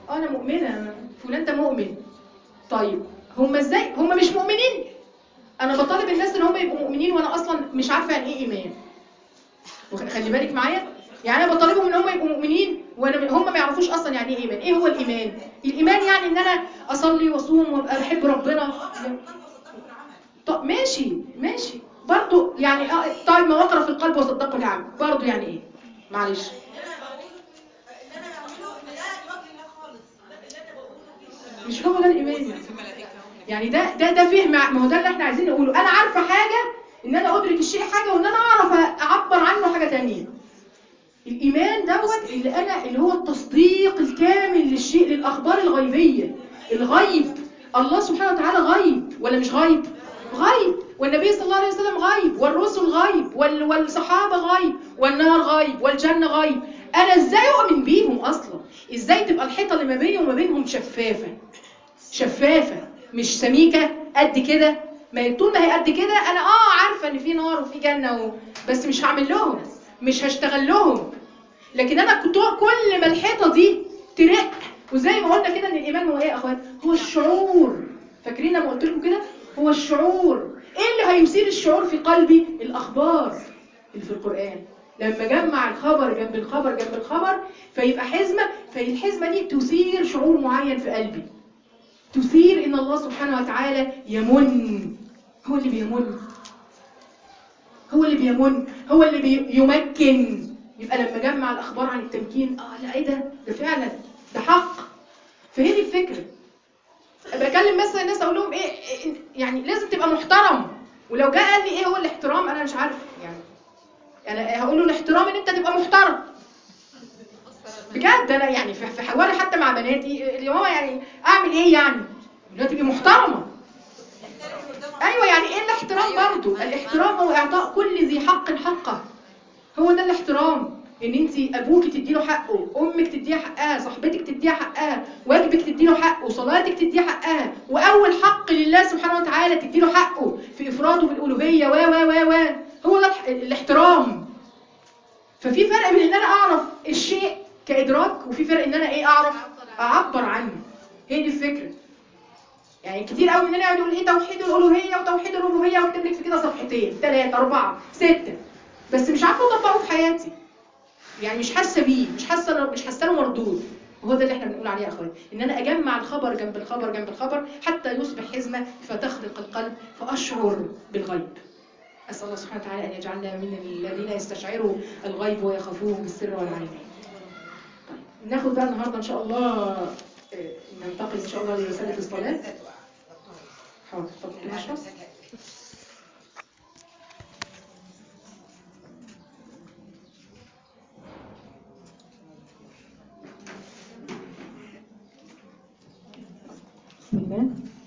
اه انا مؤمنه فلان ده مؤمن طيب هم ازاي هم مش مؤمنين انا بطالب الناس ان هم يبقوا مؤمنين وانا اصلا مش عارفه يعني ايه ايمان وخ- خلي بالك معايا يعني انا بطالبهم ان هم يبقوا مؤمنين وانا هم ما يعرفوش اصلا يعني ايه ايمان ايه هو الايمان الايمان يعني ان انا اصلي واصوم وابقى بحب ربنا طب ماشي ماشي برضو يعني آه، طيب ما وقر في القلب وصدقه العمل برضو يعني ايه معلش مش هو ده الايمان يعني ده ده ده فهم ما هو ده اللي احنا عايزين نقوله انا عارفه حاجه ان انا ادرك الشيء حاجه وان انا اعرف اعبر عنه حاجه تانية الايمان دوت اللي انا اللي هو التصديق الكامل للشيء للاخبار الغيبيه الغيب الله سبحانه وتعالى غيب ولا مش غيب غيب والنبي صلى الله عليه وسلم غيب والرسل غيب وال والصحابه غيب والنار غيب والجنه غيب انا ازاي اؤمن بيهم اصلا ازاي تبقى الحيطه اللي ما بيني وما بينهم شفافه شفافة مش سميكة قد كده ما هي طول ما هي قد كده انا اه عارفة ان في نار وفي جنة و... بس مش هعمل لهم مش هشتغل لهم لكن انا كنت كل ما الحيطة دي ترق وزي ما قلنا كده ان الايمان هو ايه يا اخوات هو الشعور فاكرين لما قلت لكم كده هو الشعور ايه اللي هيثير الشعور في قلبي الاخبار اللي في القرآن لما جمع الخبر جنب الخبر جنب الخبر فيبقى حزمة فالحزمة دي تثير شعور معين في قلبي تثير ان الله سبحانه وتعالى يمن هو اللي بيمن هو اللي بيمن هو اللي بيمكن يبقى لما جمع الاخبار عن التمكين اه لا ايه ده ده فعلا ده حق فهي دي الفكره بكلم مثلا الناس اقول لهم ايه إيه- يعني لازم تبقى محترم ولو جه قال لي ايه هو الاحترام انا مش عارف يعني انا هقول له الاحترام ان انت تبقى محترم بجد انا يعني في في حواري حتى مع بناتي اللي هو يعني اعمل ايه يعني انها تبقي محترمه ايوه يعني ايه الاحترام برضو الاحترام هو اعطاء كل ذي حق حقه هو ده الاحترام ان انت ابوك تدي له حقه امك تديها حقها صاحبتك تديها حقها واجبك تدي له حقه صلاتك تديها حقها واول حق لله سبحانه وتعالى تدي له حقه في افراده بالالوهيه و و و و هو ده الح- الاحترام ففي فرق بين ان انا اعرف الشيء كادراك وفي فرق ان انا ايه اعرف اعبر عنه هي دي الفكره يعني كتير قوي مننا يقعد يقول ايه توحيد الالوهيه وتوحيد الربوبيه واكتب لك في كده صفحتين ثلاثه اربعه سته بس مش عارفه اطبقه في حياتي يعني مش حاسه بيه مش حاسه مش حاسه له مردود وهو ده اللي احنا بنقول عليه يا اخواتي ان انا اجمع الخبر جنب الخبر جنب الخبر حتى يصبح حزمه فتخرق القلب فاشعر بالغيب أسأل الله سبحانه وتعالى أن يجعلنا من الذين يستشعروا الغيب ويخافوه بالسر والعلن طيب ناخد بقى النهاردة إن شاء الله آه، ننتقل إن شاء الله لرسالة الصلاة حاضر طب نشرب بسم الله